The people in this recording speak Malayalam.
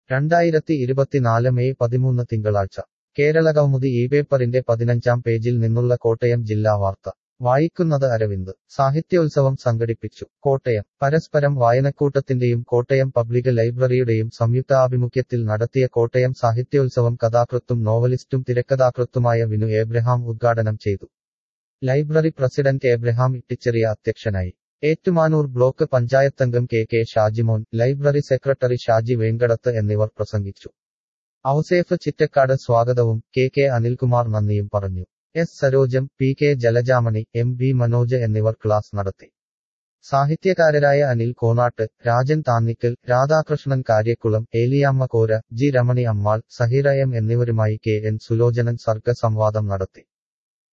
രണ്ടായിരത്തി ഇരുപത്തിനാല് മെയ് പതിമൂന്ന് തിങ്കളാഴ്ച കേരളകൗമുദി ഈ പേപ്പറിന്റെ പതിനഞ്ചാം പേജിൽ നിന്നുള്ള കോട്ടയം ജില്ലാ വാർത്ത വായിക്കുന്നത് അരവിന്ദ് സാഹിത്യോത്സവം സംഘടിപ്പിച്ചു കോട്ടയം പരസ്പരം വായനക്കൂട്ടത്തിന്റെയും കോട്ടയം പബ്ലിക് ലൈബ്രറിയുടെയും സംയുക്താഭിമുഖ്യത്തിൽ നടത്തിയ കോട്ടയം സാഹിത്യോത്സവം കഥാകൃത്തും നോവലിസ്റ്റും തിരക്കഥാകൃത്തുമായ വിനു ഏബ്രഹാം ഉദ്ഘാടനം ചെയ്തു ലൈബ്രറി പ്രസിഡന്റ് ഏബ്രഹാം ഇട്ടിച്ചെറിയ അധ്യക്ഷനായി ഏറ്റുമാനൂർ ബ്ലോക്ക് പഞ്ചായത്തംഗം K K Shajimon library secretary Shaji Venkadath എന്നിവർ പ്രസംഗിച്ചു ഔസേഫ് ചിറ്റക്കാട് സ്വാഗതവും കെ കെ അനിൽകുമാർ നന്ദിയും പറഞ്ഞു S Sarojam P K Jalajamani M B Manoj എന്നിവർ ക്ലാസ് നടത്തി സാഹിത്യകാരരായ അനിൽ കോനാട്ട് രാജൻ താന്നിക്കൽ രാധാകൃഷ്ണൻ കാര്യക്കുളം ഏലിയാമ്മ കോര ജി രമണി അമ്മാൾ സഹിറ എം എന്നിവരുമായി കെ എൻ സുലോചനൻ സർഗ സംവാദം നടത്തി